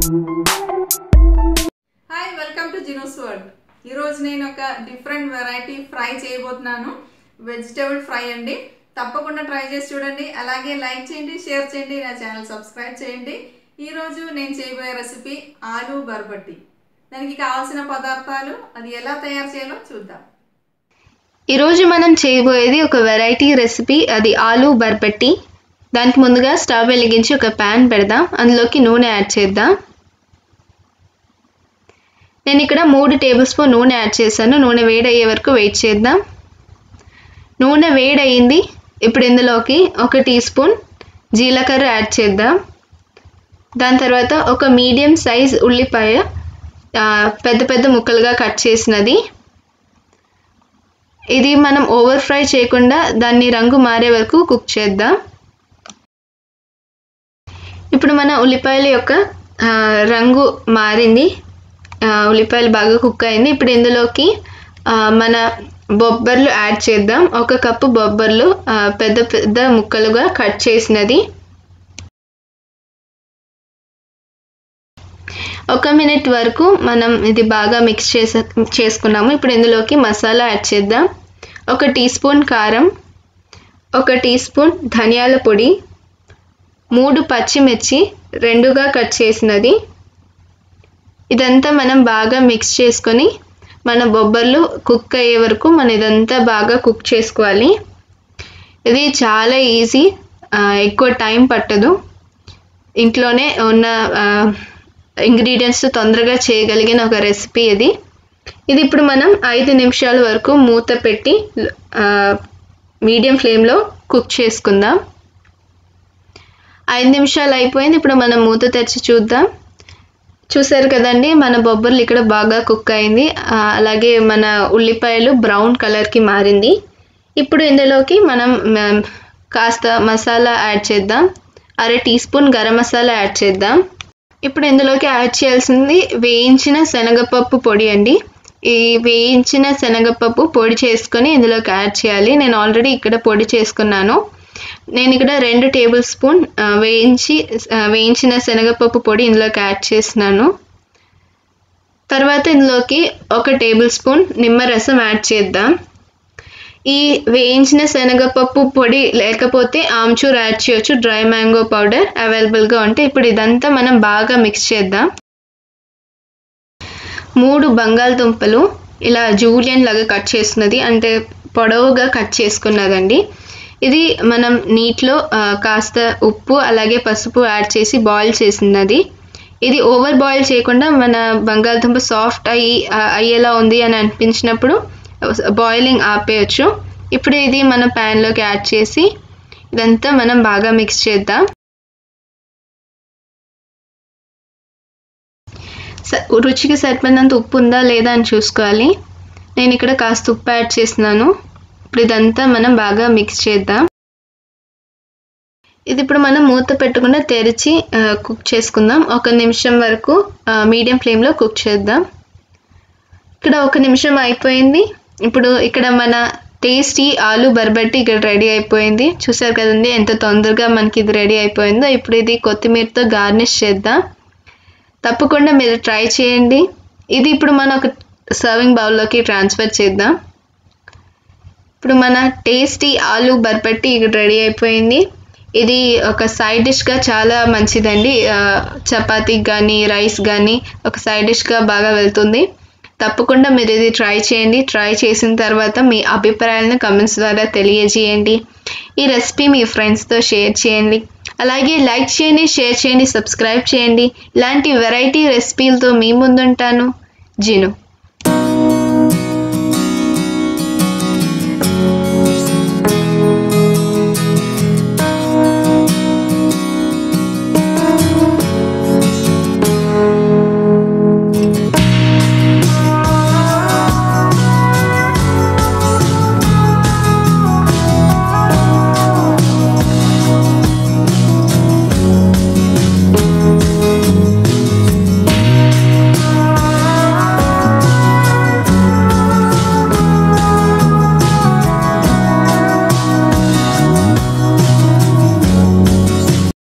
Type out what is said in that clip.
hi welcome to జినోస్ world ఈరోజు నేను ఒక డిఫరెంట్ వెరైటీ ఫ్రై చేయబోతున్నాను వెజిటేబుల్ ఫ్రై అండి తప్పకుండా ట్రై చేసి చూడండి అలాగే లైక్ చేయండి షేర్ చేయండి నా ఛానల్ సబ్స్క్రైబ్ చేయండి ఈరోజు నేను చేయబోయే రెసిపీ ఆలు బర్బట్టి దానికి కావాల్సిన పదార్థాలు అది ఎలా తయారు చేయాలో చూద్దాం ఈరోజు మనం చేయబోయేది ఒక వెరైటీ రెసిపీ అది ఆలు బర్బట్టి దానికి ముందుగా స్టవ్ వెలిగించి ఒక ప్యాన్ పెడదాం అందులోకి నూనె యాడ్ చేద్దాం నేను ఇక్కడ మూడు టేబుల్ స్పూన్ నూనె యాడ్ చేశాను నూనె వేడయ్యే వరకు వెయిట్ చేద్దాం నూనె వేడయింది ఇప్పుడు ఇందులోకి ఒక టీ స్పూన్ జీలకర్ర యాడ్ చేద్దాం దాని తర్వాత ఒక మీడియం సైజ్ ఉల్లిపాయ పెద్ద పెద్ద ముక్కలుగా కట్ చేసినది ఇది మనం ఓవర్ ఫ్రై చేయకుండా దాన్ని రంగు మారే వరకు కుక్ చేద్దాం ఇప్పుడు మన ఉల్లిపాయల యొక్క రంగు మారింది ఉల్లిపాయలు బాగా కుక్ అయింది ఇప్పుడు ఇందులోకి మన బొబ్బర్లు యాడ్ చేద్దాం ఒక కప్పు బొబ్బర్లు పెద్ద పెద్ద ముక్కలుగా కట్ చేసినది ఒక మినిట్ వరకు మనం ఇది బాగా మిక్స్ చేసే చేసుకున్నాము ఇప్పుడు ఇందులోకి మసాలా యాడ్ చేద్దాం ఒక టీ స్పూన్ కారం ఒక టీ స్పూన్ ధనియాల పొడి మూడు పచ్చిమిర్చి రెండుగా కట్ చేసినది ఇదంతా మనం బాగా మిక్స్ చేసుకొని మన బొబ్బర్లు కుక్ అయ్యే వరకు మనం ఇదంతా బాగా కుక్ చేసుకోవాలి ఇది చాలా ఈజీ ఎక్కువ టైం పట్టదు ఇంట్లోనే ఉన్న ఇంగ్రీడియంట్స్ తొందరగా చేయగలిగిన ఒక రెసిపీ ఇది ఇది ఇప్పుడు మనం ఐదు నిమిషాల వరకు మూత పెట్టి మీడియం ఫ్లేమ్లో కుక్ చేసుకుందాం ఐదు నిమిషాలు అయిపోయింది ఇప్పుడు మనం మూత తెరిచి చూద్దాం చూసారు కదండి మన బొబ్బర్లు ఇక్కడ బాగా కుక్ అయింది అలాగే మన ఉల్లిపాయలు బ్రౌన్ కలర్కి మారింది ఇప్పుడు ఇందులోకి మనం కాస్త మసాలా యాడ్ చేద్దాం అర teaspoon garam masala add చేద్దాం ఇప్పుడు ఇందులోకి యాడ్ చేయాల్సింది వేయించిన శనగపప్పు పొడి అండి ఈ వేయించిన శనగపప్పు పొడి చేసుకొని ఇందులోకి యాడ్ చేయాలి నేను ఆల్రెడీ ఇక్కడ పొడి చేసుకున్నాను నేను ఇక్కడ రెండు టేబుల్ స్పూన్ వేయించి వేయించిన శనగపప్పు పొడి ఇందులోకి యాడ్ చేసినాను తర్వాత ఇందులోకి ఒక టేబుల్ స్పూన్ నిమ్మరసం యాడ్ చేద్దాం ఈ వేయించిన శనగపప్పు పొడి లేకపోతే ఆమ్చూర్ యాడ్ చేయొచ్చు డ్రై మ్యాంగో పౌడర్ అవైలబుల్గా ఉంటే ఇప్పుడు ఇదంతా మనం బాగా మిక్స్ చేద్దాం మూడు బంగాళదుంపలు ఇలా జూలియన్ లాగా కట్ చేస్తున్నది అంటే పొడవుగా కట్ చేసుకున్నదండి ఇది మనం నీటిలో కాస్త ఉప్పు అలాగే పసుపు యాడ్ చేసి బాయిల్ చేసినది ఇది ఓవర్ బాయిల్ చేయకుండా మన బంగాళదుంప సాఫ్ట్ అయ్యి అయ్యేలా ఉంది అని అనిపించినప్పుడు బాయిలింగ్ ఆపేయచ్చు ఇప్పుడు ఇది మన ప్యాన్లోకి యాడ్ చేసి ఇదంతా మనం బాగా మిక్స్ చేద్దాం రుచికి సరిపడినంత ఉప్పు ఉందా లేదా అని చూసుకోవాలి నేను ఇక్కడ కాస్త ఉప్పు యాడ్ చేస్తున్నాను ఇప్పుడు ఇదంతా మనం బాగా మిక్స్ చేద్దాం ఇది ఇప్పుడు మనం మూత పెట్టకుండా తెరిచి కుక్ చేసుకుందాం ఒక నిమిషం వరకు మీడియం ఫ్లేమ్లో కుక్ చేద్దాం ఇక్కడ ఒక నిమిషం అయిపోయింది ఇప్పుడు ఇక్కడ మన టేస్టీ ఆలు బర్బట్టి ఇక్కడ రెడీ అయిపోయింది చూసారు కదండి ఎంత తొందరగా మనకి ఇది రెడీ అయిపోయిందో ఇప్పుడు ఇది కొత్తిమీరతో గార్నిష్ చేద్దాం తప్పకుండా మీరు ట్రై చేయండి ఇది ఇప్పుడు మనం ఒక సర్వింగ్ బౌల్లోకి ట్రాన్స్ఫర్ చేద్దాం ఇప్పుడు మన టేస్టీ ఆలు బర్పట్టి ఇక్కడ రెడీ అయిపోయింది ఇది ఒక సైడ్ డిష్గా చాలా మంచిదండి చపాతీకి కానీ రైస్ కానీ ఒక సైడ్ డిష్గా బాగా వెళ్తుంది తప్పకుండా మీరు ఇది ట్రై చేయండి ట్రై చేసిన తర్వాత మీ అభిప్రాయాలను కమెంట్స్ ద్వారా తెలియజేయండి ఈ రెసిపీ మీ ఫ్రెండ్స్తో షేర్ చేయండి అలాగే లైక్ చేయండి షేర్ చేయండి సబ్స్క్రైబ్ చేయండి ఇలాంటి వెరైటీ రెసిపీలతో మీ ముందుంటాను జిను